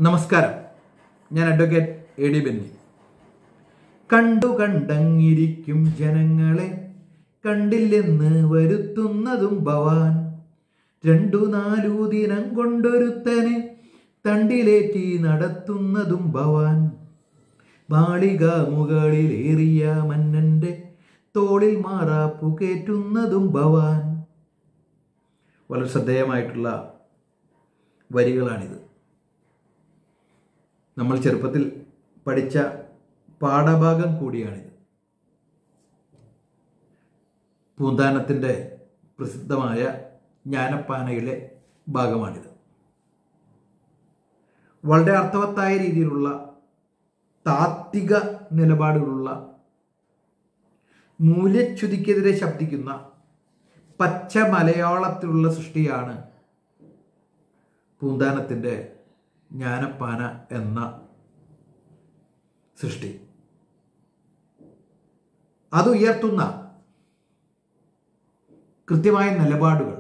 നമസ്കാരം ഞാൻ advocate A D Benny കണ്ടു കണ്ടങ്ങിരിക്കും ജനങ്ങളെ കണ്ടില്ലെന്ന് വരുത്തുന്നതും ഭവാൻ രണ്ടു നാലു ദിനം കൊണ്ടൊരുത്തനെ തണ്ടിലേറ്റി നടത്തുന്നതും ഭവാൻ മാളിക മുകളിലേറിയ മന്നന്റെ തോളിൽ മാറാപ്പു കയറ്റുന്നതും ഭവാൻ വളരെ ശ്രദ്ധേയമായിട്ടുള്ള വരികളാണിത് നമ്മൾ ചെറുപ്പത്തിൽ പഠിച്ച പാഠഭാഗം കൂടിയാണിത് പൂന്താനത്തിൻ്റെ പ്രസിദ്ധമായ ജ്ഞാനപ്പാനയിലെ ഭാഗമാണിത് വളരെ അർത്ഥവത്തായ രീതിയിലുള്ള താത്വിക നിലപാടുകളുള്ള മൂല്യച്യുതിക്കെതിരെ ശബ്ദിക്കുന്ന പച്ച മലയാളത്തിലുള്ള സൃഷ്ടിയാണ് പൂന്താനത്തിൻ്റെ ജ്ഞാനപ്പാന എന്ന സൃഷ്ടി അത് ഉയർത്തുന്ന കൃത്യമായ നിലപാടുകൾ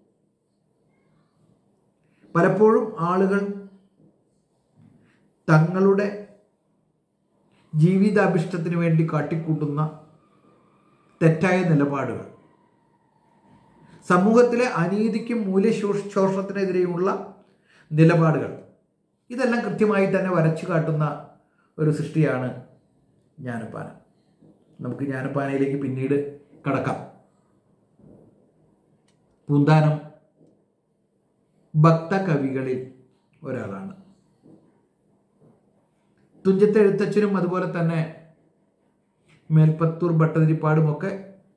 പലപ്പോഴും ആളുകൾ തങ്ങളുടെ ജീവിതാഭിഷ്ടത്തിന് വേണ്ടി കാട്ടിക്കൂട്ടുന്ന തെറ്റായ നിലപാടുകൾ സമൂഹത്തിലെ അനീതിക്കും മൂല്യശോഷണത്തിനെതിരെയുള്ള നിലപാടുകൾ ഇതെല്ലാം കൃത്യമായി തന്നെ വരച്ചു കാട്ടുന്ന ഒരു സൃഷ്ടിയാണ് ജ്ഞാനപ്പാന നമുക്ക് ജ്ഞാനപ്പാനയിലേക്ക് പിന്നീട് കടക്കാം പൂന്താനം ഭക്തകവികളിൽ ഒരാളാണ് തുഞ്ചത്തെ എഴുത്തച്ഛനും അതുപോലെ തന്നെ മേൽപ്പത്തൂർ ഭട്ടതിരിപ്പാടുമൊക്കെ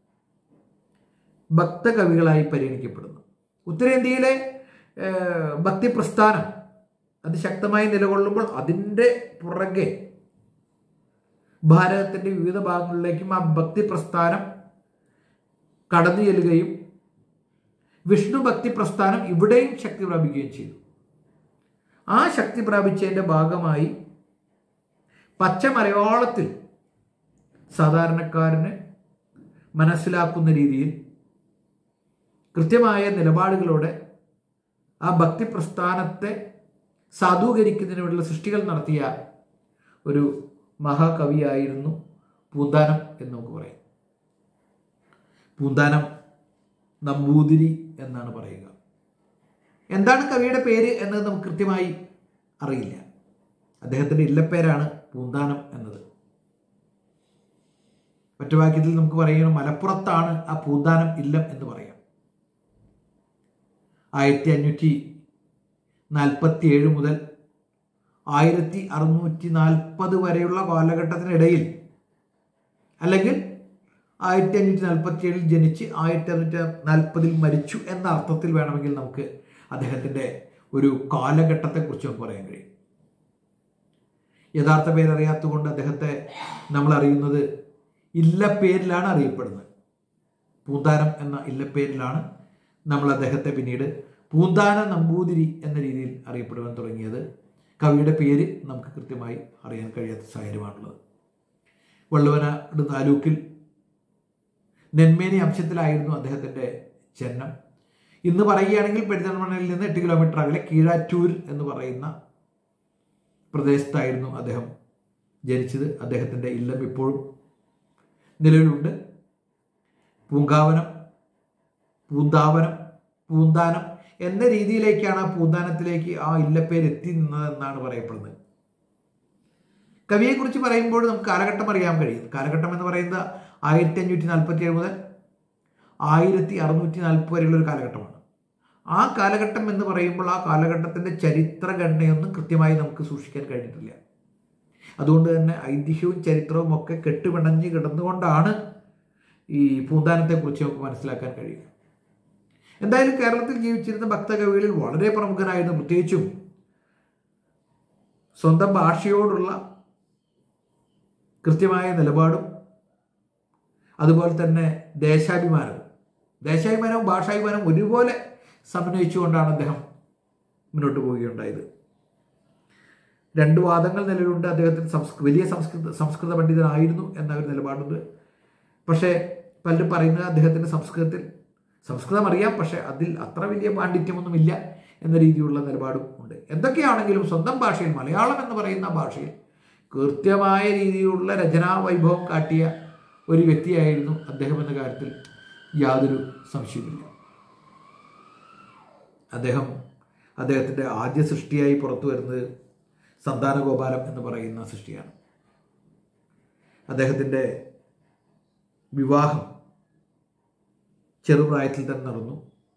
ഭക്തകവികളായി പരിഗണിക്കപ്പെടുന്നു ഉത്തരേന്ത്യയിലെ ഏഹ്, ഭക്തി പ്രസ്ഥാനം അത് ശക്തമായി നിലകൊള്ളുമ്പോൾ അതിൻ്റെ പുറകെ ഭാരതത്തിൻ്റെ വിവിധ ഭാഗങ്ങളിലേക്കും ആ ഭക്തി പ്രസ്ഥാനം കടന്നു ചെല്ലുകയും വിഷ്ണു ഭക്തി പ്രസ്ഥാനം ഇവിടെയും ശക്തി പ്രാപിക്കുകയും ചെയ്തു ആ ശക്തി പ്രാപിച്ചതിൻ്റെ ഭാഗമായി പച്ച മലയാളത്തിൽ സാധാരണക്കാരന് മനസ്സിലാക്കുന്ന രീതിയിൽ കൃത്യമായ നിലപാടുകളോടെ ആ ഭക്തി പ്രസ്ഥാനത്തെ സാധൂകരിക്കുന്നതിന് വേണ്ടിയുള്ള സൃഷ്ടികൾ നടത്തിയ ഒരു മഹാകവിയായിരുന്നു പൂന്താനം എന്ന് നമുക്ക് പറയാം പൂന്താനം നമ്പൂതിരി എന്നാണ് പറയുക എന്താണ് കവിയുടെ പേര് എന്നത് നമുക്ക് കൃത്യമായി അറിയില്ല അദ്ദേഹത്തിൻ്റെ ഇല്ലപ്പേരാണ് പൂന്താനം എന്നത് മറ്റു വാക്യത്തിൽ നമുക്ക് പറയുന്നത് മലപ്പുറത്താണ് ആ പൂന്താനം ഇല്ലം എന്ന് പറയാം ആയിരത്തി അഞ്ഞൂറ്റി നാൽപ്പത്തി ഏഴ് മുതൽ ആയിരത്തി അറുന്നൂറ്റി നാൽപ്പത് വരെയുള്ള കാലഘട്ടത്തിനിടയിൽ അല്ലെങ്കിൽ ആയിരത്തി അഞ്ഞൂറ്റി നാൽപ്പത്തി ഏഴിൽ ജനിച്ച് ആയിരത്തി അറുന്നൂറ്റി നാൽപ്പതിൽ മരിച്ചു എന്ന അർത്ഥത്തിൽ വേണമെങ്കിൽ നമുക്ക് അദ്ദേഹത്തിൻ്റെ ഒരു കാലഘട്ടത്തെക്കുറിച്ച് നമുക്ക് പറയാൻ കഴിയും യഥാർത്ഥ പേരറിയാത്തതുകൊണ്ട് അദ്ദേഹത്തെ നമ്മൾ അറിയുന്നത് ഇല്ലപ്പേരിലാണ് അറിയപ്പെടുന്നത് പൂന്താനം എന്ന ഇല്ലപ്പേരിലാണ് നമ്മൾ അദ്ദേഹത്തെ പിന്നീട് പൂന്താന നമ്പൂതിരി എന്ന രീതിയിൽ അറിയപ്പെടുവാൻ തുടങ്ങിയത് കവിയുടെ പേര് നമുക്ക് കൃത്യമായി അറിയാൻ കഴിയാത്ത സാഹചര്യമാണുള്ളത് വള്ളുവനാട് താലൂക്കിൽ നെന്മേനി അംശത്തിലായിരുന്നു അദ്ദേഹത്തിൻ്റെ ജനനം ഇന്ന് പറയുകയാണെങ്കിൽ പെരിന്തൽമണ്ണയിൽ നിന്ന് എട്ട് കിലോമീറ്റർ അകലെ കീഴാറ്റൂർ എന്ന് പറയുന്ന പ്രദേശത്തായിരുന്നു അദ്ദേഹം ജനിച്ചത് അദ്ദേഹത്തിൻ്റെ ഇല്ലം ഇപ്പോഴും നിലവിലുണ്ട് പൂങ്കാവനം പൂന്താവനം പൂന്താനം എന്ന രീതിയിലേക്കാണ് ആ പൂന്താനത്തിലേക്ക് ആ ഇല്ലപ്പേര് എത്തി നിന്നതെന്നാണ് പറയപ്പെടുന്നത് കവിയെക്കുറിച്ച് പറയുമ്പോൾ നമുക്ക് കാലഘട്ടം അറിയാൻ കഴിയും കാലഘട്ടം എന്ന് പറയുന്നത് ആയിരത്തി അഞ്ഞൂറ്റി നാൽപ്പത്തി ഏഴ് മുതൽ ആയിരത്തി അറുന്നൂറ്റി നാൽപ്പത് വരെയുള്ള ഒരു കാലഘട്ടമാണ് ആ കാലഘട്ടം എന്ന് പറയുമ്പോൾ ആ കാലഘട്ടത്തിൻ്റെ ചരിത്രഘടനയൊന്നും കൃത്യമായി നമുക്ക് സൂക്ഷിക്കാൻ കഴിഞ്ഞിട്ടില്ല അതുകൊണ്ട് തന്നെ ഐതിഹ്യവും ചരിത്രവും ഒക്കെ കെട്ടുപിണഞ്ഞ് കിടന്നുകൊണ്ടാണ് ഈ പൂന്താനത്തെക്കുറിച്ച് നമുക്ക് മനസ്സിലാക്കാൻ കഴിയുക എന്തായാലും കേരളത്തിൽ ജീവിച്ചിരുന്ന ഭക്തകവികളിൽ വളരെ പ്രമുഖനായിരുന്നു പ്രത്യേകിച്ചും സ്വന്തം ഭാഷയോടുള്ള കൃത്യമായ നിലപാടും അതുപോലെ തന്നെ ദേശാഭിമാനവും ദേശാഭിമാനവും ഭാഷാഭിമാനവും ഒരുപോലെ സമന്വയിച്ചുകൊണ്ടാണ് അദ്ദേഹം മുന്നോട്ട് പോവുകയുണ്ടായത് രണ്ട് വാദങ്ങൾ നിലവിലുണ്ട് അദ്ദേഹത്തിന് സംസ്കൃ വലിയ സംസ്കൃത സംസ്കൃത പണ്ഡിതനായിരുന്നു എന്ന ഒരു നിലപാടുണ്ട് പക്ഷേ പലരും പറയുന്നത് അദ്ദേഹത്തിന് സംസ്കൃതത്തിൽ സംസ്കൃതം അറിയാം പക്ഷെ അതിൽ അത്ര വലിയ പാണ്ഡിത്യമൊന്നുമില്ല എന്ന രീതിയിലുള്ള നിലപാടും ഉണ്ട് എന്തൊക്കെയാണെങ്കിലും സ്വന്തം ഭാഷയിൽ മലയാളം എന്ന് പറയുന്ന ഭാഷയിൽ കൃത്യമായ രീതിയിലുള്ള രചനാ വൈഭവം കാട്ടിയ ഒരു വ്യക്തിയായിരുന്നു അദ്ദേഹം എന്ന കാര്യത്തിൽ യാതൊരു സംശയവുമില്ല അദ്ദേഹം അദ്ദേഹത്തിൻ്റെ ആദ്യ സൃഷ്ടിയായി പുറത്തു വരുന്നത് സന്താനഗോപാലം എന്ന് പറയുന്ന സൃഷ്ടിയാണ് അദ്ദേഹത്തിൻ്റെ വിവാഹം ചെറുപ്രായത്തിൽ തന്നെ നടന്നു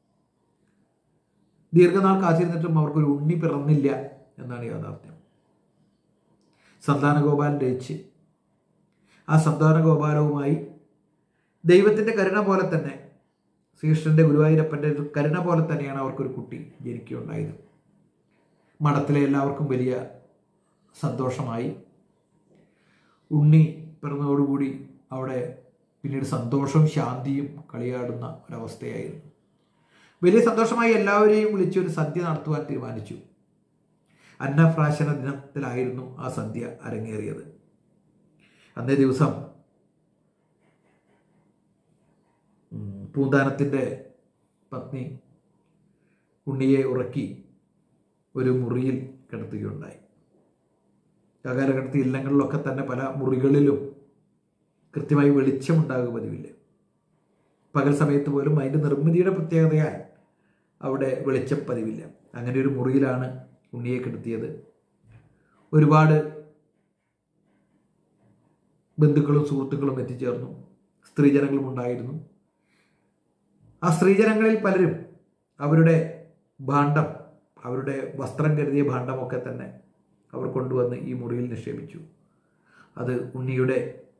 ദീർഘനാൾ കാത്തിരുന്നിട്ടും അവർക്കൊരു ഉണ്ണി പിറന്നില്ല എന്നാണ് യാഥാർത്ഥ്യം സന്താനഗോപാലൻ രചിച്ച് ആ സന്താനഗോപാലവുമായി ദൈവത്തിൻ്റെ കരുണ പോലെ തന്നെ ശ്രീകൃഷ്ണൻ്റെ ഗുരുവായൂരപ്പൻ്റെ ഒരു കരുണ പോലെ തന്നെയാണ് അവർക്കൊരു കുട്ടി ജനിക്കുകയുണ്ടായത് മഠത്തിലെ എല്ലാവർക്കും വലിയ സന്തോഷമായി ഉണ്ണി പിറന്നതോടുകൂടി അവിടെ പിന്നീട് സന്തോഷവും ശാന്തിയും കളിയാടുന്ന ഒരവസ്ഥയായിരുന്നു വലിയ സന്തോഷമായി എല്ലാവരെയും വിളിച്ച് ഒരു സദ്യ നടത്തുവാൻ തീരുമാനിച്ചു അന്നപ്രാശന ദിനത്തിലായിരുന്നു ആ സദ്യ അരങ്ങേറിയത് അന്നേ ദിവസം ഉം, പൂന്താനത്തിൻ്റെ പത്നി ഉണ്ണിയെ ഉറക്കി ഒരു മുറിയിൽ കിടത്തുകയുണ്ടായി ആ കാലഘട്ടത്തിൽ ഇല്ലങ്ങളിലൊക്കെ തന്നെ പല മുറികളിലും കൃത്യമായി വെളിച്ചമുണ്ടാകുക പതിവില്ല പകൽ സമയത്ത് പോലും അതിൻ്റെ നിർമ്മിതിയുടെ പ്രത്യേകതയാൽ അവിടെ വെളിച്ചം പതിവില്ല അങ്ങനെ ഒരു മുറിയിലാണ് ഉണ്ണിയെ കിടത്തിയത് ഒരുപാട് ബന്ധുക്കളും സുഹൃത്തുക്കളും എത്തിച്ചേർന്നു സ്ത്രീജനങ്ങളും ഉണ്ടായിരുന്നു ആ സ്ത്രീജനങ്ങളിൽ പലരും അവരുടെ ഭാണ്ഡം അവരുടെ വസ്ത്രം കരുതിയ ഭാണ്ഡമൊക്കെ തന്നെ അവർ കൊണ്ടുവന്ന് ഈ മുറിയിൽ നിക്ഷേപിച്ചു അത് ഉണ്ണിയുടെ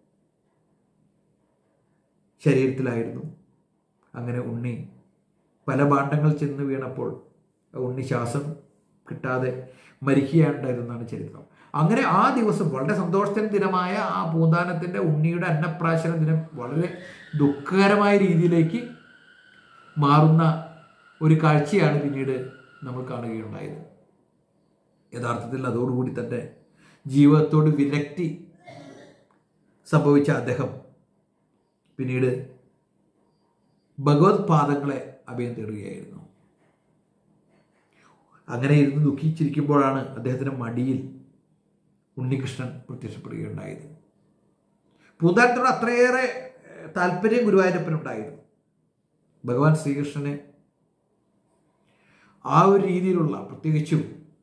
ശരീരത്തിലായിരുന്നു അങ്ങനെ ഉണ്ണി പല ഭാണ്ഡങ്ങൾ ചെന്ന് വീണപ്പോൾ ആ ഉണ്ണി ശ്വാസം കിട്ടാതെ മരിക്കുകയുണ്ടായിരുന്നാണ് ചരിത്രം അങ്ങനെ ആ ദിവസം വളരെ സന്തോഷത്തിന് ദിനമായ ആ പൂന്താനത്തിൻ്റെ ഉണ്ണിയുടെ അന്നപ്രാശന ദിനം വളരെ ദുഃഖകരമായ രീതിയിലേക്ക് മാറുന്ന ഒരു കാഴ്ചയാണ് പിന്നീട് നമ്മൾ കാണുകയുണ്ടായത് യഥാർത്ഥത്തിൽ അതോടുകൂടി തന്നെ ജീവിതത്തോട് വിരക്തി സംഭവിച്ച അദ്ദേഹം പിന്നീട് ഭഗവത് പാദങ്ങളെ അഭയം തേടുകയായിരുന്നു അങ്ങനെ ഇരുന്ന് ദുഃഖിച്ചിരിക്കുമ്പോഴാണ് അദ്ദേഹത്തിൻ്റെ മടിയിൽ ഉണ്ണികൃഷ്ണൻ പ്രത്യക്ഷപ്പെടുകയുണ്ടായത് പൂന്താനത്തോട് അത്രയേറെ ഏഹ്, താല്പര്യം ഗുരുവായൂരപ്പനുണ്ടായിരുന്നു ഭഗവാൻ ശ്രീകൃഷ്ണനെ ആ ഒരു രീതിയിലുള്ള പ്രത്യേകിച്ചും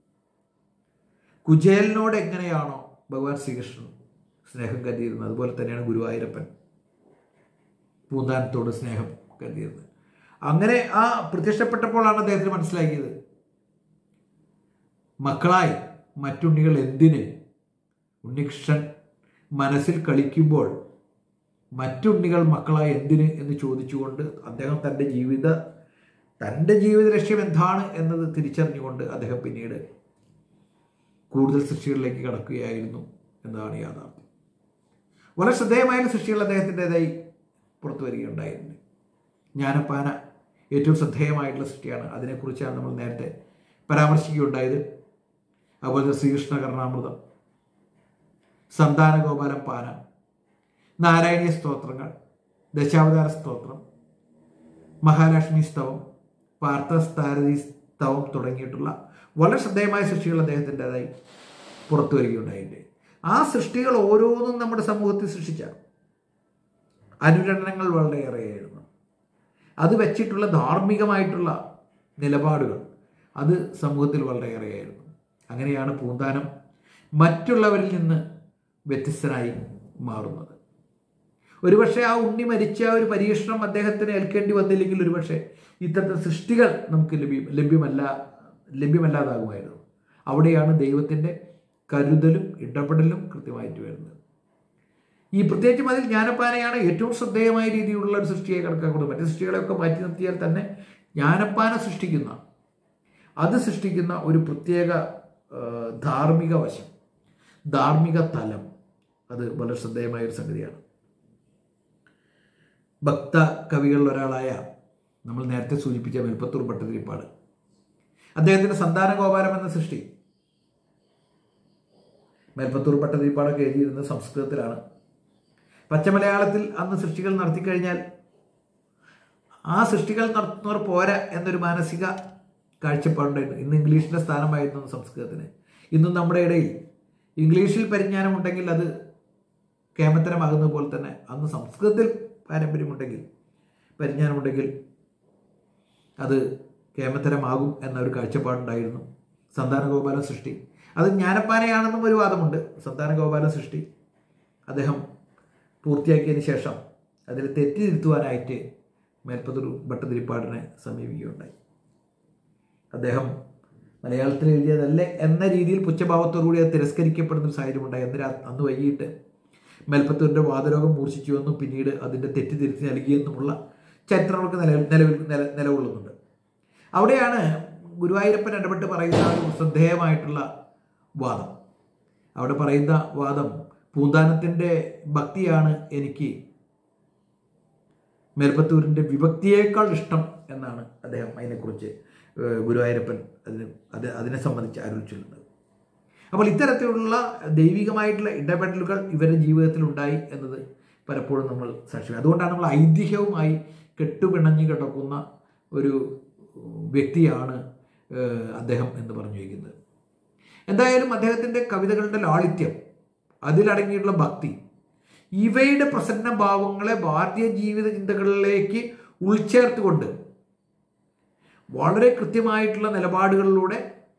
കുചേലനോട് എങ്ങനെയാണോ ഭഗവാൻ ശ്രീകൃഷ്ണൻ സ്നേഹം കരുതിയിരുന്നത് അതുപോലെ തന്നെയാണ് ഗുരുവായൂരപ്പൻ പൂന്താനത്തോട് സ്നേഹം കരുതിയിരുന്നത് അങ്ങനെ ആ പ്രത്യക്ഷപ്പെട്ടപ്പോഴാണ് അദ്ദേഹത്തിന് മനസ്സിലാക്കിയത് മക്കളായി മറ്റുണ്ണികൾ എന്തിന് ഉണ്ണികൃഷ്ണൻ മനസ്സിൽ കളിക്കുമ്പോൾ മറ്റുണ്ണികൾ മക്കളായി എന്തിന് എന്ന് ചോദിച്ചുകൊണ്ട് അദ്ദേഹം തൻ്റെ ജീവിത തൻ്റെ ജീവിത ലക്ഷ്യം എന്താണ് എന്നത് തിരിച്ചറിഞ്ഞുകൊണ്ട് അദ്ദേഹം പിന്നീട് കൂടുതൽ സൃഷ്ടികളിലേക്ക് കടക്കുകയായിരുന്നു എന്നതാണ് യാഥാർത്ഥ്യം വളരെ ശ്രദ്ധേയമായ സൃഷ്ടികൾ അദ്ദേഹത്തിൻ്റെതായി പുറത്തു വരികയുണ്ടായിരുന്നു ജ്ഞാനപ്പാന ഏറ്റവും ശ്രദ്ധേയമായിട്ടുള്ള സൃഷ്ടിയാണ് അതിനെക്കുറിച്ചാണ് നമ്മൾ നേരത്തെ പരാമർശിക്കുകയുണ്ടായത് അതുപോലെ ശ്രീകൃഷ്ണ കർണാമൃതം സന്താനഗോപാലം പാന നാരായണീയ സ്തോത്രങ്ങൾ ദശാവതാര സ്തോത്രം മഹാലക്ഷ്മി സ്തവം പാർത്ഥസ്ഥാരതി സ്തവം തുടങ്ങിയിട്ടുള്ള വളരെ ശ്രദ്ധേയമായ സൃഷ്ടികൾ അദ്ദേഹത്തിൻ്റെതായി പുറത്തു വരികയുണ്ടായിട്ടുണ്ട് ആ സൃഷ്ടികൾ ഓരോന്നും നമ്മുടെ സമൂഹത്തിൽ സൃഷ്ടിച്ച അനുരണനങ്ങൾ വളരെയേറെയായിരുന്നു അത് വെച്ചിട്ടുള്ള ധാർമ്മികമായിട്ടുള്ള നിലപാടുകൾ അത് സമൂഹത്തിൽ വളരെയേറെയായിരുന്നു അങ്ങനെയാണ് പൂന്താനം മറ്റുള്ളവരിൽ നിന്ന് വ്യത്യസ്തനായി മാറുന്നത് ഒരുപക്ഷെ ആ ഉണ്ണി മരിച്ച ആ ഒരു പരീക്ഷണം അദ്ദേഹത്തിന് ഏൽക്കേണ്ടി വന്നില്ലെങ്കിൽ ഒരുപക്ഷെ ഇത്തരത്തിൽ സൃഷ്ടികൾ നമുക്ക് ലഭ്യം ലഭ്യമല്ല ലഭ്യമല്ലാതാകുമായിരുന്നു അവിടെയാണ് ദൈവത്തിൻ്റെ കരുതലും ഇടപെടലും കൃത്യമായിട്ട് വരുന്നത് ഈ പ്രത്യേകിച്ചും അതിൽ ജ്ഞാനപ്പാനയാണ് ഏറ്റവും ശ്രദ്ധേയമായ രീതിയിലുള്ള ഒരു സൃഷ്ടിയെ കണക്കാക്കുന്നത് മറ്റു സൃഷ്ടികളെയൊക്കെ മാറ്റി നിർത്തിയാൽ തന്നെ ജ്ഞാനപ്പാന സൃഷ്ടിക്കുന്ന അത് സൃഷ്ടിക്കുന്ന ഒരു പ്രത്യേക ആ, ധാർമ്മിക വശം ധാർമ്മിക തലം അത് വളരെ ശ്രദ്ധേയമായ ഒരു സംഗതിയാണ് ഭക്ത കവികളിൽ ഒരാളായ നമ്മൾ നേരത്തെ സൂചിപ്പിച്ച മേൽപ്പത്തൂർ ഭട്ടതിരിപ്പാട് അദ്ദേഹത്തിൻ്റെ സന്താന ഗോപാലം എന്ന സൃഷ്ടി മേൽപ്പത്തൂർ ഭട്ടതിരിപ്പാടൊക്കെ എഴുതിയിരുന്നത് സംസ്കൃതത്തിലാണ് പച്ചമലയാളത്തിൽ അന്ന് സൃഷ്ടികൾ നടത്തിക്കഴിഞ്ഞാൽ ആ സൃഷ്ടികൾ നടത്തുന്നവർ പോരാ എന്നൊരു മാനസിക കാഴ്ചപ്പാടുണ്ടായിരുന്നു ഇന്ന് ഇംഗ്ലീഷിൻ്റെ സ്ഥാനമായിരുന്നു സംസ്കൃതത്തിന് ഇന്നും നമ്മുടെ ഇടയിൽ ഇംഗ്ലീഷിൽ പരിജ്ഞാനമുണ്ടെങ്കിൽ അത് കേമത്തരമാകുന്നത് പോലെ തന്നെ അന്ന് സംസ്കൃതത്തിൽ പാരമ്പര്യമുണ്ടെങ്കിൽ പരിജ്ഞാനമുണ്ടെങ്കിൽ അത് കേമത്തരമാകും എന്നൊരു കാഴ്ചപ്പാടുണ്ടായിരുന്നു സന്താനഗോപാല സൃഷ്ടി അത് ജ്ഞാനപ്പാനയാണെന്നും ഒരു വാദമുണ്ട് സന്താനഗോപാല സൃഷ്ടി അദ്ദേഹം പൂർത്തിയാക്കിയതിന് ശേഷം അതിൽ തെറ്റി തിരുത്തുവാനായിട്ട് മേൽപ്പത്തൂർ ഭട്ടതിരിപ്പാടിനെ സമീപിക്കുകയുണ്ടായി അദ്ദേഹം മലയാളത്തിൽ എഴുതിയതല്ലേ എന്ന രീതിയിൽ പുച്ഛഭാവത്തോടുകൂടി അത് തിരസ്കരിക്കപ്പെടുന്ന ഒരു സാഹചര്യം ഉണ്ടായി അന്ന് രാ- അന്ന് വൈകിട്ട് മേൽപ്പത്തൂരിൻ്റെ വാതരോഗം മൂർച്ഛിച്ചുവെന്നും പിന്നീട് അതിൻ്റെ തെറ്റ് തിരുത്തി നൽകിയെന്നുമുള്ള ചരിത്രങ്ങൾക്ക് നില നിലവിൽ നില നിലകൊള്ളുന്നുണ്ട് അവിടെയാണ് ഗുരുവായൂരപ്പൻ ഇടപെട്ട് പറയുന്ന ആ ഒരു ശ്രദ്ധേയമായിട്ടുള്ള വാദം അവിടെ പറയുന്ന വാദം പൂന്താനത്തിൻ്റെ ഭക്തിയാണ് എനിക്ക് മേൽപ്പത്തൂരിൻ്റെ വിഭക്തിയേക്കാൾ ഇഷ്ടം എന്നാണ് അദ്ദേഹം അതിനെക്കുറിച്ച് ഏഹ്, ഗുരുവായൂരപ്പൻ അതിന് അത് അതിനെ സംബന്ധിച്ച് അരുൾ ചൊല്ലുന്നത് അപ്പോൾ ഇത്തരത്തിലുള്ള ദൈവികമായിട്ടുള്ള ഇടപെടലുകൾ ഇവരുടെ ജീവിതത്തിൽ ഉണ്ടായി എന്നത് പലപ്പോഴും നമ്മൾ സാക്ഷി അതുകൊണ്ടാണ് നമ്മൾ ഐതിഹ്യവുമായി കെട്ടുപിണഞ്ഞു കിടക്കുന്ന ഒരു വ്യക്തിയാണ് ഏഹ്, അദ്ദേഹം എന്ന് പറഞ്ഞു വയ്ക്കുന്നത് എന്തായാലും അദ്ദേഹത്തിൻ്റെ കവിതകളുടെ ലാളിത്യം അതിലടങ്ങിയിട്ടുള്ള ഭക്തി ഇവയുടെ പ്രസന്ന ഭാവങ്ങളെ ഭാരതീയ ജീവിത ചിന്തകളിലേക്ക് ഉൾച്ചേർത്തുകൊണ്ട് വളരെ കൃത്യമായിട്ടുള്ള നിലപാടുകളിലൂടെ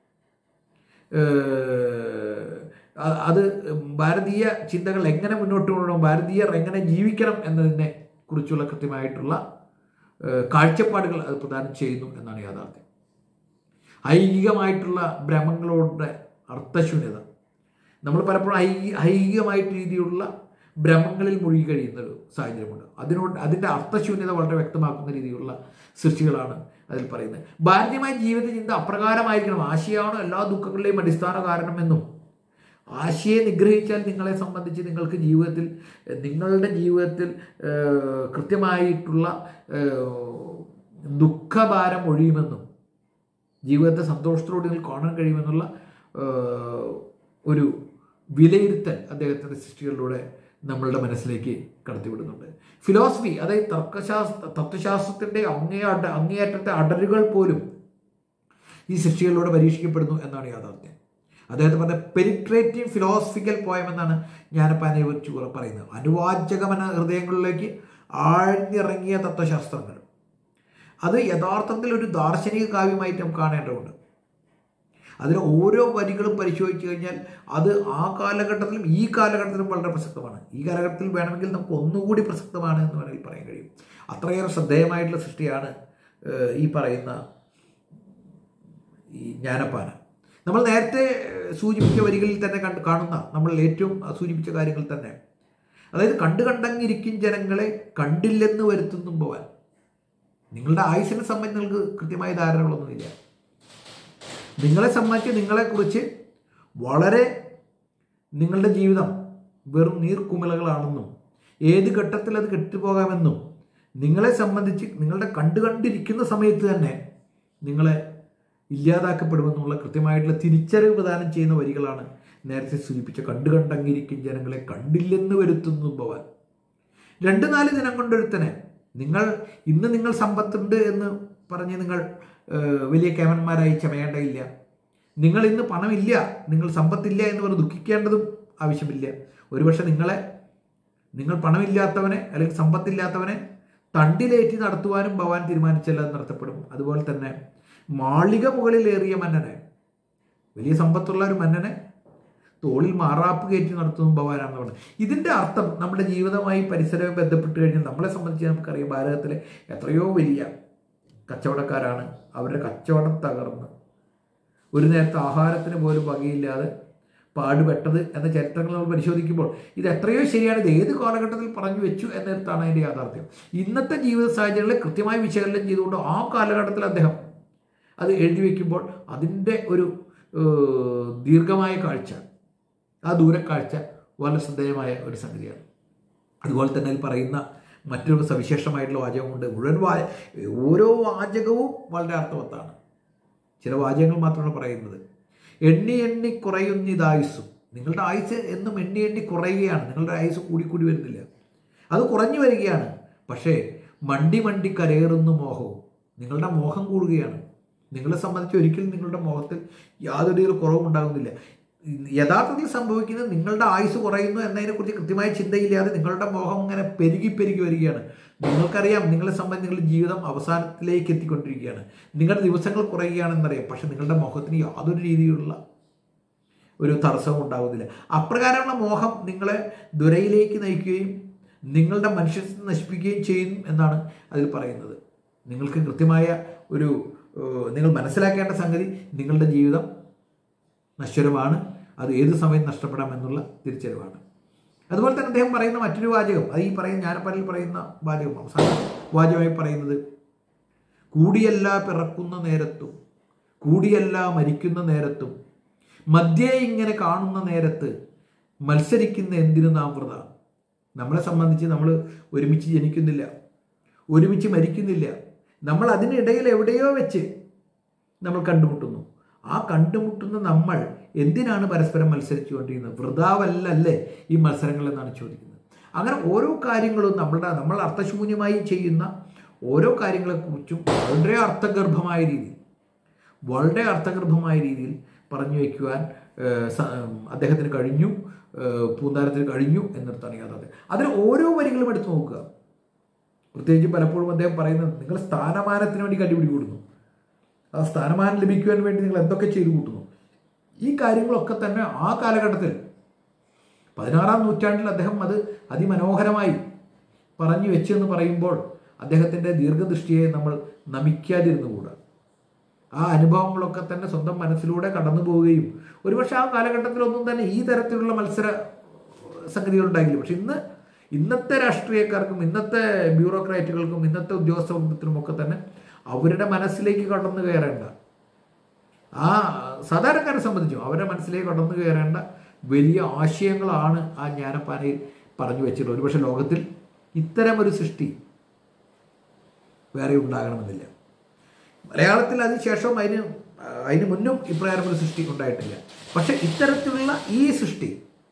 ഏഹ്, അ- അത് ഭാരതീയ ചിന്തകൾ എങ്ങനെ മുന്നോട്ട് കൊണ്ടുപോകണം ഭാരതീയർ എങ്ങനെ ജീവിക്കണം എന്നതിനെ കുറിച്ചുള്ള കൃത്യമായിട്ടുള്ള ഏഹ്, കാഴ്ചപ്പാടുകൾ അത് പ്രദാനം ചെയ്യുന്നു എന്നാണ് യാഥാർത്ഥ്യം ഐഹികമായിട്ടുള്ള ഭ്രമങ്ങളുടെ അർത്ഥശൂന്യത നമ്മൾ പലപ്പോഴും ഐ ഐഹികമായിട്ട് രീതിയിലുള്ള ഭ്രമങ്ങളിൽ മുഴുകി കഴിയുന്ന ഒരു സാഹചര്യമുണ്ട് അതിനോട് അതിൻ്റെ അർത്ഥശൂന്യത വളരെ വ്യക്തമാക്കുന്ന രീതിയിലുള്ള സൃഷ്ടികളാണ് അതിൽ പറയുന്നത് ഭാരതീയമായ ജീവിത ചിന്ത അപ്രകാരമായിരിക്കണം ആശയമാണ് എല്ലാ ദുഃഖങ്ങളുടെയും അടിസ്ഥാന കാരണമെന്നും ആശയെ നിഗ്രഹിച്ചാൽ നിങ്ങളെ സംബന്ധിച്ച് നിങ്ങൾക്ക് ജീവിതത്തിൽ എഹ്, നിങ്ങളുടെ ജീവിതത്തിൽ ഏഹ്, കൃത്യമായിട്ടുള്ള ഏഹ്, ദുഃഖഭാരം ഒഴിയുമെന്നും ജീവിതത്തെ സന്തോഷത്തോടെ നിങ്ങൾക്ക് കാണാൻ കഴിയുമെന്നുള്ള ഏഹ്, ഒരു വിലയിരുത്തൽ അദ്ദേഹത്തിൻ്റെ സൃഷ്ടികളിലൂടെ നമ്മളുടെ മനസ്സിലേക്ക് കടത്തിവിടുന്നുണ്ട് ഫിലോസഫി അതായത് തർക്കശാസ്ത്ര തത്വശാസ്ത്രത്തിൻ്റെ അങ്ങേ അട അങ്ങേയറ്റത്തെ അടരുകൾ പോലും ഈ സൃഷ്ടികളിലൂടെ പരീക്ഷിക്കപ്പെടുന്നു എന്നാണ് യാഥാർത്ഥ്യം അദ്ദേഹത്തെ പറഞ്ഞ പെരിട്രേറ്റീവ് ഫിലോസഫിക്കൽ പോയം എന്നാണ് ജ്ഞാനപ്പാനെ കുറിച്ച് പറയുന്നത് അനുവാചകമന ഹൃദയങ്ങളിലേക്ക് ആഴ്ന്നിറങ്ങിയ തത്വശാസ്ത്രങ്ങൾ അത് യഥാർത്ഥത്തിൽ ഒരു ദാർശനിക കാവ്യമായിട്ട് നമുക്ക് കാണേണ്ടതുണ്ട് അതിൽ ഓരോ വരികളും പരിശോധിച്ച് കഴിഞ്ഞാൽ അത് ആ കാലഘട്ടത്തിലും ഈ കാലഘട്ടത്തിലും വളരെ പ്രസക്തമാണ് ഈ കാലഘട്ടത്തിൽ വേണമെങ്കിൽ നമുക്ക് ഒന്നുകൂടി പ്രസക്തമാണ് എന്ന് വേണമെങ്കിൽ പറയാൻ കഴിയും അത്രയേറെ ശ്രദ്ധേയമായിട്ടുള്ള സൃഷ്ടിയാണ് ഏഹ്, ഈ പറയുന്ന ഈ ജ്ഞാനപ്പാന നമ്മൾ നേരത്തെ ഏഹ്, സൂചിപ്പിച്ച വരികളിൽ തന്നെ കണ്ട് കാണുന്ന നമ്മൾ ഏറ്റവും സൂചിപ്പിച്ച കാര്യങ്ങൾ തന്നെ അതായത് കണ്ടു കണ്ടങ്ങിരിക്കും ജനങ്ങളെ കണ്ടില്ലെന്ന് വരുത്തുന്നു പോവാൻ നിങ്ങളുടെ ആയുസിനെ സംബന്ധിച്ച് നിങ്ങൾക്ക് കൃത്യമായ ധാരണകളൊന്നുമില്ല നിങ്ങളെ സംബന്ധിച്ച് നിങ്ങളെക്കുറിച്ച് വളരെ നിങ്ങളുടെ ജീവിതം വെറും നീർക്കുമിളകളാണെന്നും ഏത് ഘട്ടത്തിൽ അത് കെട്ടുപോകാമെന്നും നിങ്ങളെ സംബന്ധിച്ച് നിങ്ങളുടെ കണ്ടു കണ്ടിരിക്കുന്ന സമയത്ത് തന്നെ നിങ്ങളെ ഇല്ലാതാക്കപ്പെടുമെന്നുള്ള കൃത്യമായിട്ടുള്ള തിരിച്ചറിവ് പ്രദാനം ചെയ്യുന്ന വരികളാണ് നേരത്തെ സൂചിപ്പിച്ച കണ്ടു കണ്ടങ്ങിരിക്കും ജനങ്ങളെ കണ്ടില്ലെന്ന് വരുത്തുന്നു ഭവാൻ രണ്ട് നാല് ദിനം കൊണ്ടൊരുത്തനെ നിങ്ങൾ ഇന്ന് നിങ്ങൾ സമ്പത്തുണ്ട് എന്ന് പറഞ്ഞ് നിങ്ങൾ ഏഹ്, വലിയ കേമന്മാരായി ചമയേണ്ടയില്ല നിങ്ങൾ ഇന്ന് പണമില്ല നിങ്ങൾ സമ്പത്തില്ല എന്ന് പറഞ്ഞ് ദുഃഖിക്കേണ്ടതും ആവശ്യമില്ല ഒരുപക്ഷെ നിങ്ങളെ നിങ്ങൾ പണമില്ലാത്തവനെ അല്ലെങ്കിൽ സമ്പത്തില്ലാത്തവനെ തണ്ടിലേറ്റി നടത്തുവാനും ഭവാൻ തീരുമാനിച്ചല്ല അത് നടത്തപ്പെടും അതുപോലെ തന്നെ മാളിക മുകളിലേറിയ മന്നനെ വലിയ സമ്പത്തുള്ള ഒരു മന്നനെ തോളിൽ മാറാപ്പ് കയറ്റി നടത്തുന്നു ഭവാനാണെന്ന് പറഞ്ഞത് ഇതിൻ്റെ അർത്ഥം നമ്മുടെ ജീവിതമായി പരിസരവും ബന്ധപ്പെട്ട് കഴിഞ്ഞാൽ നമ്മളെ സംബന്ധിച്ച് നമുക്കറിയാം ഭാരതത്തിലെ എത്രയോ വലിയ കച്ചവടക്കാരാണ് അവരുടെ കച്ചവടം തകർന്ന് ഒരു നേരത്തെ ആഹാരത്തിന് പോലും വകയില്ലാതെ പാടുപെട്ടത് എന്ന ചരിത്രങ്ങൾ നമ്മൾ പരിശോധിക്കുമ്പോൾ ഇത് എത്രയോ ശരിയാണ് ഇത് ഏത് കാലഘട്ടത്തിൽ പറഞ്ഞു വെച്ചു എന്നിടത്താണ് അതിൻ്റെ യാഥാർത്ഥ്യം ഇന്നത്തെ ജീവിത സാഹചര്യങ്ങളെ കൃത്യമായി വിശകലനം ചെയ്തുകൊണ്ട് ആ കാലഘട്ടത്തിൽ അദ്ദേഹം അത് എഴുതി വയ്ക്കുമ്പോൾ അതിൻ്റെ ഒരു ഏഹ്, ദീർഘമായ കാഴ്ച ആ ദൂരക്കാഴ്ച വളരെ ശ്രദ്ധേയമായ ഒരു സംഗതിയാണ് അതുപോലെ തന്നെ അതിൽ പറയുന്ന മറ്റൊരു സവിശേഷമായിട്ടുള്ള വാചകമുണ്ട് മുഴുവൻ വാ ഓരോ വാചകവും വളരെ അർത്ഥവത്താണ് ചില വാചകങ്ങൾ മാത്രമാണ് പറയുന്നത് എണ്ണി എണ്ണി കുറയുന്നിതായുസ്സും നിങ്ങളുടെ ആയുസ് എന്നും എണ്ണി എണ്ണി കുറയുകയാണ് നിങ്ങളുടെ ആയുസ് കൂടിക്കൂടി വരുന്നില്ല അത് കുറഞ്ഞു വരികയാണ് പക്ഷേ മണ്ടി മണ്ടി കരയേറുന്ന മോഹവും നിങ്ങളുടെ മോഹം കൂടുകയാണ് നിങ്ങളെ സംബന്ധിച്ച് ഒരിക്കലും നിങ്ങളുടെ മുഖത്തിൽ യാതൊരു രീതിയിൽ കുറവുണ്ടാകുന്നില്ല യഥാർത്ഥത്തിൽ സംഭവിക്കുന്നത് നിങ്ങളുടെ ആയുസ് കുറയുന്നു എന്നതിനെക്കുറിച്ച് കൃത്യമായ ചിന്തയില്ലാതെ നിങ്ങളുടെ മോഹം ഇങ്ങനെ പെരുകി പെരുകി വരികയാണ് നിങ്ങൾക്കറിയാം നിങ്ങളെ സംബന്ധിച്ച് നിങ്ങളുടെ ജീവിതം അവസാനത്തിലേക്ക് എത്തിക്കൊണ്ടിരിക്കുകയാണ് നിങ്ങളുടെ ദിവസങ്ങൾ കുറയുകയാണെന്നറിയാം പക്ഷെ നിങ്ങളുടെ മുഖത്തിന് യാതൊരു രീതിയിലുള്ള ഒരു തടസ്സവും ഉണ്ടാകുന്നില്ല അപ്രകാരമുള്ള മോഹം നിങ്ങളെ ദുരയിലേക്ക് നയിക്കുകയും നിങ്ങളുടെ മനുഷ്യത്വം നശിപ്പിക്കുകയും ചെയ്യും എന്നാണ് അതിൽ പറയുന്നത് നിങ്ങൾക്ക് കൃത്യമായ ഒരു ഏഹ്, നിങ്ങൾ മനസ്സിലാക്കേണ്ട സംഗതി നിങ്ങളുടെ ജീവിതം നശ്വരമാണ് അത് ഏത് സമയം നഷ്ടപ്പെടാമെന്നുള്ള തിരിച്ചറിവാണ് അതുപോലെ തന്നെ അദ്ദേഹം പറയുന്ന മറ്റൊരു വാചകം അത് ഈ പറയുന്ന ഞാനപ്പനിൽ പറയുന്ന വാചകം അവസാന വാചകമായി പറയുന്നത് കൂടിയല്ല പിറക്കുന്ന നേരത്തും കൂടിയല്ല മരിക്കുന്ന നേരത്തും മധ്യേ ഇങ്ങനെ കാണുന്ന നേരത്ത് മത്സരിക്കുന്ന എന്തിനു നാം വൃത നമ്മളെ സംബന്ധിച്ച് നമ്മൾ ഒരുമിച്ച് ജനിക്കുന്നില്ല ഒരുമിച്ച് മരിക്കുന്നില്ല നമ്മൾ അതിനിടയിൽ എവിടെയോ വെച്ച് നമ്മൾ കണ്ടുമുട്ടുന്നു ആ കണ്ടുമുട്ടുന്ന നമ്മൾ എന്തിനാണ് പരസ്പരം മത്സരിച്ചുകൊണ്ടിരിക്കുന്നത് വൃതാവല്ലല്ലേ ഈ മത്സരങ്ങൾ എന്നാണ് ചോദിക്കുന്നത് അങ്ങനെ ഓരോ കാര്യങ്ങളും നമ്മളുടെ നമ്മൾ അർത്ഥശൂന്യമായി ചെയ്യുന്ന ഓരോ കാര്യങ്ങളെക്കുറിച്ചും വളരെ അർത്ഥഗർഭമായ രീതിയിൽ വളരെ അർത്ഥഗർഭമായ രീതിയിൽ പറഞ്ഞു വയ്ക്കുവാൻ ഏഹ്, സ- അദ്ദേഹത്തിന് കഴിഞ്ഞു ഏഹ്, പൂന്താരത്തിന് കഴിഞ്ഞു എന്നിടത്താണ് യാഥാർത്ഥ്യം അതിൽ ഓരോ വരികളും എടുത്തു നോക്കുക പ്രത്യേകിച്ച് പലപ്പോഴും അദ്ദേഹം പറയുന്നത് നിങ്ങൾ സ്ഥാനമാനത്തിന് വേണ്ടി കണ്ടുപിടി കൂടുന്നു ആ സ്ഥാനമാനം ലഭിക്കുവാൻ വേണ്ടി നിങ്ങൾ എന്തൊക്കെ ചെയ്തു കൂട്ടുന്നു ഈ കാര്യങ്ങളൊക്കെ തന്നെ ആ കാലഘട്ടത്തിൽ പതിനാറാം നൂറ്റാണ്ടിൽ അദ്ദേഹം അത് അതിമനോഹരമായി പറഞ്ഞു വെച്ചെന്ന് പറയുമ്പോൾ അദ്ദേഹത്തിൻ്റെ ദീർഘദൃഷ്ടിയെ നമ്മൾ നമിക്കാതിരുന്നുകൂടാ ആ അനുഭവങ്ങളൊക്കെ തന്നെ സ്വന്തം മനസ്സിലൂടെ കടന്നു പോവുകയും ഒരുപക്ഷെ ആ കാലഘട്ടത്തിലൊന്നും തന്നെ ഈ തരത്തിലുള്ള മത്സര സംഗതികൾ ഉണ്ടായില്ല പക്ഷെ ഇന്ന് ഇന്നത്തെ രാഷ്ട്രീയക്കാർക്കും ഇന്നത്തെ ബ്യൂറോക്രാറ്റുകൾക്കും ഇന്നത്തെ ഉദ്യോഗസ്ഥ വൃന്ദത്തിനും ഒക്കെ തന്നെ അവരുടെ മനസ്സിലേക്ക് കടന്നു കയറേണ്ട ആ സാധാരണക്കാരെ സംബന്ധിച്ചും അവരുടെ മനസ്സിലേക്ക് കടന്നു കയറേണ്ട വലിയ ആശയങ്ങളാണ് ആ ജ്ഞാനപ്പാനയിൽ പറഞ്ഞു വെച്ചിട്ടുള്ളത് ഒരുപക്ഷെ ലോകത്തിൽ ഇത്തരം ഒരു സൃഷ്ടി വേറെ ഉണ്ടാകണമെന്നില്ല മലയാളത്തിൽ അതിനുശേഷം അതിന് അതിന് മുന്നും ഇപ്രകാരം ഒരു സൃഷ്ടി ഉണ്ടായിട്ടില്ല പക്ഷെ ഇത്തരത്തിലുള്ള ഈ സൃഷ്ടി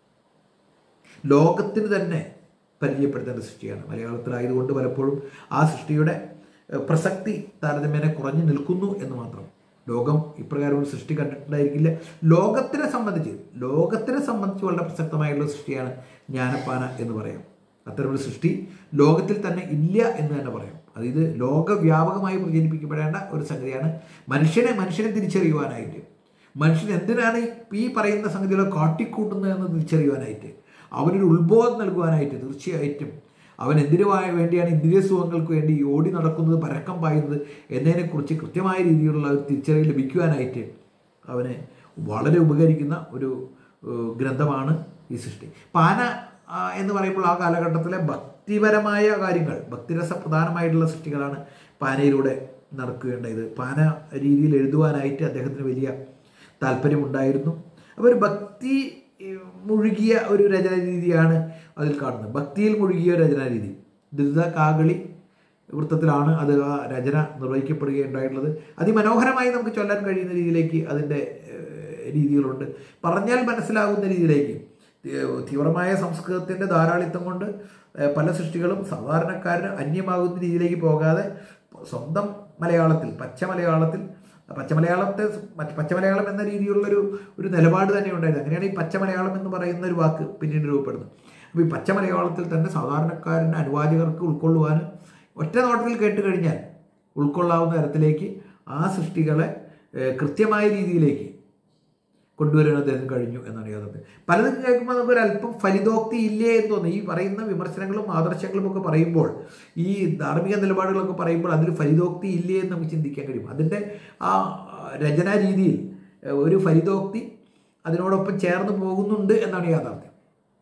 ലോകത്തിന് തന്നെ പരിചയപ്പെടുത്തേണ്ട സൃഷ്ടിയാണ് മലയാളത്തിലായതുകൊണ്ട് പലപ്പോഴും ആ സൃഷ്ടിയുടെ ഏഹ്, പ്രസക്തി താരതമ്യേന കുറഞ്ഞു നിൽക്കുന്നു എന്ന് മാത്രം ലോകം ഇപ്രകാരം ഒരു സൃഷ്ടി കണ്ടിട്ടുണ്ടായിരിക്കില്ല ലോകത്തിനെ സംബന്ധിച്ച് ലോകത്തിനെ സംബന്ധിച്ച് വളരെ പ്രസക്തമായുള്ള സൃഷ്ടിയാണ് ജ്ഞാനപ്പാന എന്ന് പറയാം അത്തരമൊരു സൃഷ്ടി ലോകത്തിൽ തന്നെ ഇല്ല എന്ന് തന്നെ പറയാം അത് ഇത് ലോകവ്യാപകമായി പ്രചരിപ്പിക്കപ്പെടേണ്ട ഒരു സംഗതിയാണ് മനുഷ്യനെ മനുഷ്യനെ തിരിച്ചറിയുവാനായിട്ട് മനുഷ്യൻ എന്തിനാണ് ഈ- ഈ പറയുന്ന സംഗതികളെ കാട്ടിക്കൂട്ടുന്നത് എന്ന് തിരിച്ചറിയുവാനായിട്ട് അവനൊരു ഉത്ബോധം നൽകുവാനായിട്ട് തീർച്ചയായിട്ടും അവൻ എന്തിനു വാ- വേണ്ടിയാണ് ഇന്ദ്രിയ സുഖങ്ങൾക്ക് വേണ്ടി ഈ ഓടി നടക്കുന്നത് പരക്കം പായുന്നത് എന്നതിനെക്കുറിച്ച് കൃത്യമായ രീതിയിലുള്ള ഒരു തിരിച്ചറിവ് ലഭിക്കുവാനായിട്ട് അവന് വളരെ ഉപകരിക്കുന്ന ഒരു ഏഹ്, ഗ്രന്ഥമാണ് ഈ സൃഷ്ടി പാന ആ, എന്ന് പറയുമ്പോൾ ആ കാലഘട്ടത്തിലെ ഭക്തിപരമായ കാര്യങ്ങൾ ഭക്തിരസ പ്രധാനമായിട്ടുള്ള സൃഷ്ടികളാണ് പാനയിലൂടെ നടക്കുകയുണ്ടായത് പാന രീതിയിൽ എഴുതുവാനായിട്ട് അദ്ദേഹത്തിന് വലിയ താല്പര്യമുണ്ടായിരുന്നു അപ്പോൾ ഒരു ഭക്തി ഏഹ്, മുഴുകിയ ഒരു രചന രീതിയാണ് അതിൽ കാണുന്നത് ഭക്തിയിൽ മുഴുകിയ ഒരു രചനാ രീതി ദ്രുത കാകളി വൃത്തത്തിലാണ് അത് ആ രചന നിർവഹിക്കപ്പെടുകയുണ്ടായിട്ടുള്ളത് അതിമനോഹരമായി നമുക്ക് ചൊല്ലാൻ കഴിയുന്ന രീതിയിലേക്ക് അതിൻ്റെ ഏഹ്, രീതികളുണ്ട് പറഞ്ഞാൽ മനസ്സിലാകുന്ന രീതിയിലേക്ക് ഏഹ്, തീവ്രമായ സംസ്കൃതത്തിൻ്റെ ധാരാളിത്തം കൊണ്ട് ഏഹ്, പല സൃഷ്ടികളും സാധാരണക്കാരന് അന്യമാകുന്ന രീതിയിലേക്ക് പോകാതെ സ്വന്തം മലയാളത്തിൽ പച്ച മലയാളത്തിൽ പച്ച മലയാളത്തെ മറ്റ് പച്ച മലയാളം എന്ന രീതിയിലുള്ളൊരു ഒരു നിലപാട് തന്നെ ഉണ്ടായിരുന്നു അങ്ങനെയാണ് ഈ പച്ച മലയാളം എന്ന് പറയുന്ന ഒരു വാക്ക് പിന്നീട് രൂപപ്പെടുന്നത് അപ്പോൾ ഈ പച്ച മലയാളത്തിൽ തന്നെ സാധാരണക്കാരന് അനുവാചകർക്ക് ഉൾക്കൊള്ളുവാനും ഒറ്റ നോട്ടത്തിൽ കേട്ട് കഴിഞ്ഞാൽ ഉൾക്കൊള്ളാവുന്ന തരത്തിലേക്ക് ആ സൃഷ്ടികളെ ഏഹ്, കൃത്യമായ രീതിയിലേക്ക് കൊണ്ടുവരാൻ അദ്ദേഹത്തിന് കഴിഞ്ഞു എന്നാണ് യാഥാർത്ഥ്യം പലതും കേൾക്കുമ്പോൾ നമുക്ക് ഒരു അല്പം ഫലിതോക്തി ഇല്ലേ എന്ന് തോന്നുന്നു ഈ പറയുന്ന വിമർശനങ്ങളും ആദർശങ്ങളും ഒക്കെ പറയുമ്പോൾ ഈ ധാർമ്മിക നിലപാടുകളൊക്കെ പറയുമ്പോൾ അതിൽ ഫലിതോക്തി ഇല്ലേ എന്ന് നമുക്ക് ചിന്തിക്കാൻ കഴിയും അതിൻ്റെ ആ രചനാ രീതിയിൽ ഏഹ്, ഒരു ഫലിതോക്തി അതിനോടൊപ്പം ചേർന്ന് പോകുന്നുണ്ട് എന്നാണ് യാഥാർത്ഥ്യം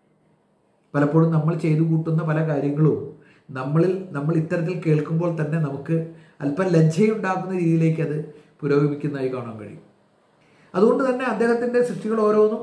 പലപ്പോഴും നമ്മൾ ചെയ്തു കൂട്ടുന്ന പല കാര്യങ്ങളും നമ്മളിൽ നമ്മൾ ഇത്തരത്തിൽ കേൾക്കുമ്പോൾ തന്നെ നമുക്ക് അല്പം ലജ്ജയുണ്ടാക്കുന്ന രീതിയിലേക്ക് അത് പുരോഗമിക്കുന്നതായി കാണാൻ കഴിയും അതുകൊണ്ട് തന്നെ അദ്ദേഹത്തിൻ്റെ സൃഷ്ടികൾ ഓരോന്നും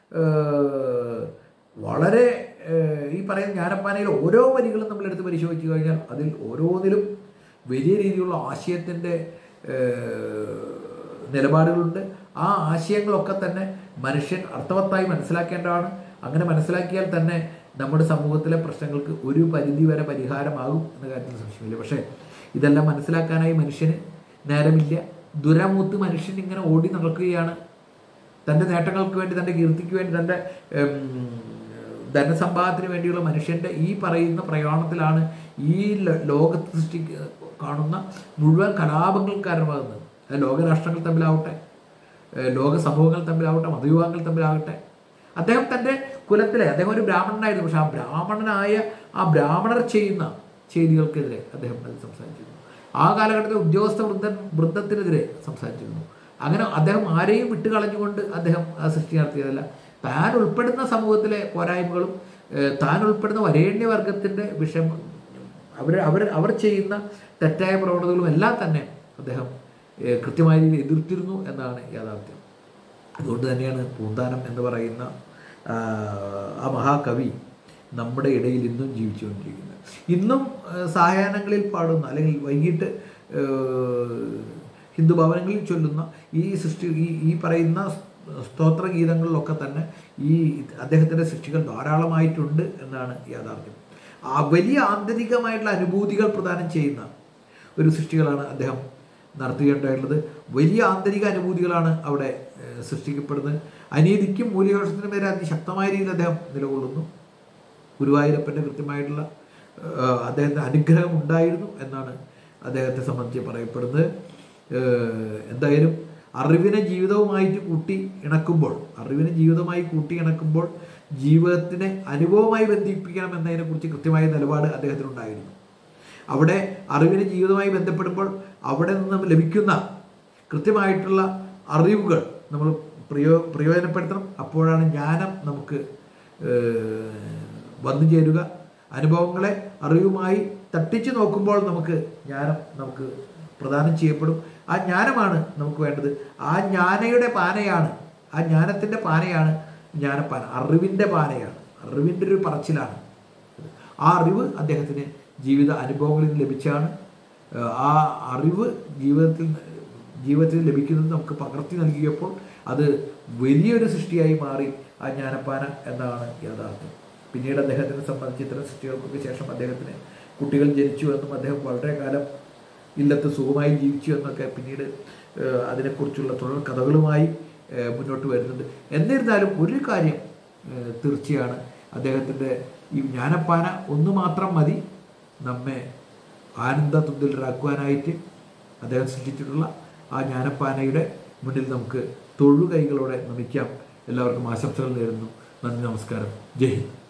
ഏഹ്, വളരെ ഏഹ്, ഈ പറയുന്ന ജ്ഞാനപ്പാനയിൽ ഓരോ വരികളും നമ്മൾ എടുത്ത് പരിശോധിച്ച് കഴിഞ്ഞാൽ അതിൽ ഓരോന്നിലും വലിയ രീതിയിലുള്ള ആശയത്തിൻ്റെ ഏഹ്, നിലപാടുകളുണ്ട് ആ ആശയങ്ങളൊക്കെ തന്നെ മനുഷ്യൻ അർത്ഥവത്തായി മനസ്സിലാക്കേണ്ടതാണ് അങ്ങനെ മനസ്സിലാക്കിയാൽ തന്നെ നമ്മുടെ സമൂഹത്തിലെ പ്രശ്നങ്ങൾക്ക് ഒരു പരിധി വരെ പരിഹാരമാകും എന്ന കാര്യത്തിൽ സംശയമില്ല പക്ഷേ ഇതെല്ലാം മനസ്സിലാക്കാനായി മനുഷ്യന് നേരമില്ല ദുരമൂത്ത് മനുഷ്യൻ ഇങ്ങനെ ഓടി നടക്കുകയാണ് തൻ്റെ നേട്ടങ്ങൾക്ക് വേണ്ടി തൻ്റെ കീർത്തിക്ക് വേണ്ടി തൻ്റെ ഉം, ധനസമ്പാദത്തിന് വേണ്ടിയുള്ള മനുഷ്യൻ്റെ ഈ പറയുന്ന പ്രയാണത്തിലാണ് ഈ ലോ- ലോകത്ത് സൃഷ്ടി കാണുന്ന മുഴുവൻ കലാപങ്ങൾക്ക് കാരണമാകുന്നത് അത് ലോകരാഷ്ട്രങ്ങൾ തമ്മിലാവട്ടെ ഏഹ് ലോക സമൂഹങ്ങൾ തമ്മിലാവട്ടെ മതവിഭാഗങ്ങൾ തമ്മിലാകട്ടെ അദ്ദേഹം തൻ്റെ കുലത്തിലെ അദ്ദേഹം ഒരു ബ്രാഹ്മണനായിരുന്നു പക്ഷെ ആ ബ്രാഹ്മണനായ ആ ബ്രാഹ്മണർ ചെയ്യുന്ന ചെയ്തികൾക്കെതിരെ അദ്ദേഹം അത് സംസാരിച്ചിരുന്നു ആ കാലഘട്ടത്തിൽ ഉദ്യോഗസ്ഥ വൃന്ദ വൃന്ദത്തിനെതിരെ സംസാരിച്ചിരുന്നു അങ്ങനെ അദ്ദേഹം ആരെയും വിട്ടുകളഞ്ഞുകൊണ്ട് അദ്ദേഹം ആ സൃഷ്ടി നടത്തിയതല്ല താൻ ഉൾപ്പെടുന്ന സമൂഹത്തിലെ പോരായ്മകളും ഏഹ് താൻ ഉൾപ്പെടുന്ന വരേണ്യവർഗത്തിൻ്റെ വിഷമ അവർ അവർ അവർ ചെയ്യുന്ന തെറ്റായ പ്രവണതകളും എല്ലാം തന്നെ അദ്ദേഹം ഏഹ് കൃത്യമായ രീതിയിൽ എതിർത്തിരുന്നു എന്നാണ് യാഥാർത്ഥ്യം അതുകൊണ്ട് തന്നെയാണ് പൂന്താനം എന്ന് പറയുന്ന ആ, ആ മഹാകവി നമ്മുടെ ഇടയിൽ ഇന്നും ജീവിച്ചുകൊണ്ടിരിക്കുന്നത് ഇന്നും ഏഹ് സായാഹ്നങ്ങളിൽ പാടുന്ന അല്ലെങ്കിൽ വൈകിട്ട് ഏഹ് ഹിന്ദു ഭവനങ്ങളിൽ ചൊല്ലുന്ന ഈ സൃഷ്ടി ഈ ഈ പറയുന്ന സ്തോത്ര ഗീതങ്ങളിലൊക്കെ തന്നെ ഈ അദ്ദേഹത്തിൻ്റെ സൃഷ്ടികൾ ധാരാളമായിട്ടുണ്ട് എന്നാണ് യാഥാർത്ഥ്യം ആ വലിയ ആന്തരികമായിട്ടുള്ള അനുഭൂതികൾ പ്രദാനം ചെയ്യുന്ന ഒരു സൃഷ്ടികളാണ് അദ്ദേഹം നടത്തുകയുണ്ടായിട്ടുള്ളത് വലിയ ആന്തരിക അനുഭൂതികളാണ് അവിടെ ഏഹ്, സൃഷ്ടിക്കപ്പെടുന്നത് അനീതിക്കും മൂല്യദോഷത്തിനും വരെ അതിശക്തമായ രീതിയിൽ അദ്ദേഹം നിലകൊള്ളുന്നു ഗുരുവായൂരപ്പൻ്റെ കൃത്യമായിട്ടുള്ള ഏഹ്, അദ്ദേഹത്തിന് അനുഗ്രഹം ഉണ്ടായിരുന്നു എന്നാണ് അദ്ദേഹത്തെ സംബന്ധിച്ച് പറയപ്പെടുന്നത് ഏഹ്, എന്തായാലും അറിവിനെ ജീവിതവുമായിട്ട് കൂട്ടി ഇണക്കുമ്പോൾ അറിവിനെ ജീവിതമായി കൂട്ടി ഇണക്കുമ്പോൾ ജീവിതത്തിനെ അനുഭവമായി ബന്ധിപ്പിക്കണം എന്നതിനെക്കുറിച്ച് കൃത്യമായ നിലപാട് അദ്ദേഹത്തിനുണ്ടായിരുന്നു അവിടെ അറിവിന് ജീവിതവുമായി ബന്ധപ്പെടുമ്പോൾ അവിടെ നിന്ന് ലഭിക്കുന്ന കൃത്യമായിട്ടുള്ള അറിവുകൾ നമ്മൾ പ്രയോ പ്രയോജനപ്പെടുത്തണം അപ്പോഴാണ് ജ്ഞാനം നമുക്ക് ഏഹ്, വന്നു ചേരുക അനുഭവങ്ങളെ അറിവുമായി തട്ടിച്ചു നോക്കുമ്പോൾ നമുക്ക് ജ്ഞാനം നമുക്ക് പ്രദാനം ചെയ്യപ്പെടും ആ ജ്ഞാനമാണ് നമുക്ക് വേണ്ടത് ആ ജ്ഞാനയുടെ പാനയാണ് ആ ജ്ഞാനത്തിൻ്റെ പാനയാണ് ജ്ഞാനപ്പാന അറിവിൻ്റെ പാനയാണ് അറിവിൻ്റെ ഒരു പറച്ചിലാണ് ആ അറിവ് അദ്ദേഹത്തിന് ജീവിത അനുഭവങ്ങളിൽ നിന്ന് ലഭിച്ചാണ് ഏഹ് ആ അറിവ് ജീവിതത്തിൽ ജീവിതത്തിൽ ലഭിക്കുന്നത് നമുക്ക് പകർത്തി നൽകിയപ്പോൾ അത് വലിയൊരു സൃഷ്ടിയായി മാറി ആ ജ്ഞാനപ്പാന എന്നാണ് യാഥാർത്ഥ്യം പിന്നീട് അദ്ദേഹത്തിനെ സംബന്ധിച്ച് ഇത്തരം സൃഷ്ടികൾക്കൊക്കെ ശേഷം അദ്ദേഹത്തിന് കുട്ടികൾ ജനിച്ചു എന്നും അദ്ദേഹം വളരെ കാലം ഇല്ലത്ത് സുഖമായി ജീവിച്ചു എന്നൊക്കെ പിന്നീട് ഏഹ് അതിനെക്കുറിച്ചുള്ള തുടർ കഥകളുമായി ഏഹ് മുന്നോട്ട് വരുന്നുണ്ട് എന്നിരുന്നാലും ഒരു കാര്യം ഏഹ് തീർച്ചയാണ് അദ്ദേഹത്തിൻ്റെ ഈ ജ്ഞാനപ്പാന ഒന്ന് മാത്രം മതി നമ്മെ ആനന്ദ തുന്തിലരാക്കുവാനായിട്ട് അദ്ദേഹം സൃഷ്ടിച്ചിട്ടുള്ള ആ ജ്ഞാനപ്പാനയുടെ മുന്നിൽ നമുക്ക് തൊഴുകൈകളോടെ നമിക്കാം എല്ലാവർക്കും ആശംസകൾ നേരുന്നു നന്ദി നമസ്കാരം ജയ് ഹിന്ദ്